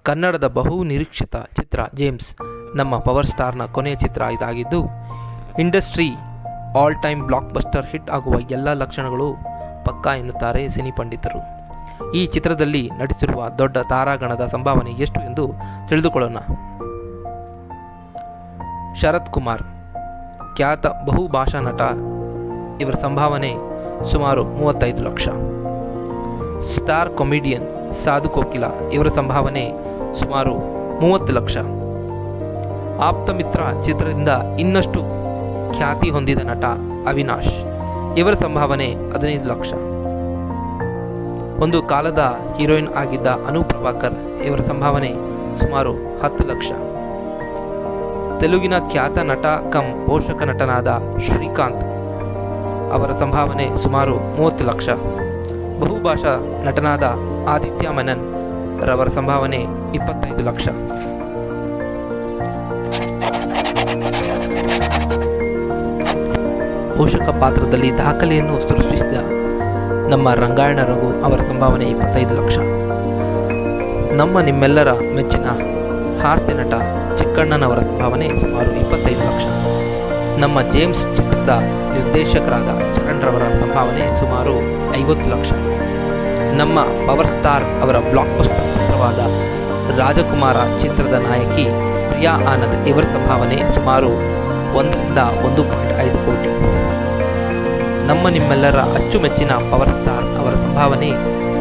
ಕನ್ನಡದ ಬಹು ನಿರೀಕ್ಷಿತ ಚಿತ್ರ ಜೇಮ್ಸ್ ನಮ್ಮ ಪವರ್ ಸ್ಟಾರ್ನ ಕೊನೆಯ ಚಿತ್ರ ಇದಾಗಿದ್ದು industry all time blockbuster hit ಆಗುವ ಎಲ್ಲ ಲಕ್ಷಣಗಳು ಪಕ್ಕಾ ಎನ್ನುತ್ತಾರೆ ಸಿನಿ ಪಂಡಿತರು ಈ ಚಿತ್ರದಲ್ಲಿ ನಟಿಸಿರುವ ದೊಡ್ಡ ತಾರಾಗಣದ ಸಂಭಾವನೆ ಎಷ್ಟು ಎಂದು ತಿಳಿದುಕೊಳ್ಳೋಣ ಶರತ್ ಕುಮಾರ್ ಖ್ಯಾತ ಬಹುಭಾಷಾ ನಟ ಇವರ ಸಂಭಾವನೆ ಸುಮಾರು ಮೂವತ್ತೈದು ಲಕ್ಷ ಸ್ಟಾರ್ ಕಾಮಿಡಿಯನ್ ಸಾಧು ಕೋಕಿಲ ಇವರ ಸಂಭಾವನೆ ಸುಮಾರು ಮೂವತ್ತು ಲಕ್ಷ ಆಪ್ತಮಿತ್ರ ಚಿತ್ರದಿಂದ ಇನ್ನಷ್ಟು ಖ್ಯಾತಿ ಹೊಂದಿದ ನಟ ಅವಿನಾಶ್ ಇವರ ಸಂಭಾವನೆ ಹದಿನೈದು ಲಕ್ಷ ಒಂದು ಕಾಲದ ಹೀರೋಯಿನ್ ಆಗಿದ್ದ ಅನು ಪ್ರಭಾಕರ್ ಇವರ ಸಂಭಾವನೆ ಸುಮಾರು ಹತ್ತು ಲಕ್ಷ ತೆಲುಗಿನ ಖ್ಯಾತ ನಟ ಕಂ ಪೋಷಕ ನಟನಾದ ಶ್ರೀಕಾಂತ್ ಅವರ ಸಂಭಾವನೆ ಸುಮಾರು ಮೂವತ್ತು ಲಕ್ಷ ಬಹುಭಾಷಾ ನಟನಾದ ಆದಿತ್ಯ ಮೆನನ್ ರವರ ಸಂಭಾವನೆ ಇಪ್ಪತ್ತೈದು ಲಕ್ಷ ಪೋಷಕ ಪಾತ್ರದಲ್ಲಿ ದಾಖಲೆಯನ್ನು ಸೃಷ್ಟಿಸಿದ ನಮ್ಮ ರಂಗಾಯಣ ರಘು ಅವರ ಸಂಭಾವನೆ ಇಪ್ಪತ್ತೈದು ಲಕ್ಷ ನಮ್ಮ ನಿಮ್ಮೆಲ್ಲರ ಮೆಚ್ಚಿನ ಹಾಸ್ಯ ನಟ ಚಿಕ್ಕಣ್ಣನವರ ಸಂಭಾವನೆ ಸುಮಾರು ಇಪ್ಪತ್ತೈದು ಲಕ್ಷ ನಮ್ಮ ಜೇಮ್ಸ್ ಚಿತ್ರದ ನಿರ್ದೇಶಕರಾದ ಚರಣ್ ರವರ ಸಂಭಾವನೆ ಸುಮಾರು ಐವತ್ತು ಲಕ್ಷ ನಮ್ಮ ಪವರ್ ಸ್ಟಾರ್ ಅವರ ಬ್ಲಾಕ್ ಬಸ್ಟರ್ ಚಿತ್ರವಾದ ರಾಜಕುಮಾರ ಚಿತ್ರದ ನಾಯಕಿ ಪ್ರಿಯಾ ಆನಂದ್ ಇವರ ಸಂಭಾವನೆ ಸುಮಾರು ಒಂದರಿಂದ ಒಂದು ಪಾಯಿಂಟ್ ಐದು ಕೋಟಿ ನಮ್ಮ ನಿಮ್ಮೆಲ್ಲರ ಅಚ್ಚುಮೆಚ್ಚಿನ ಪವರ್ ಸ್ಟಾರ್ ಅವರ ಸಂಭಾವನೆ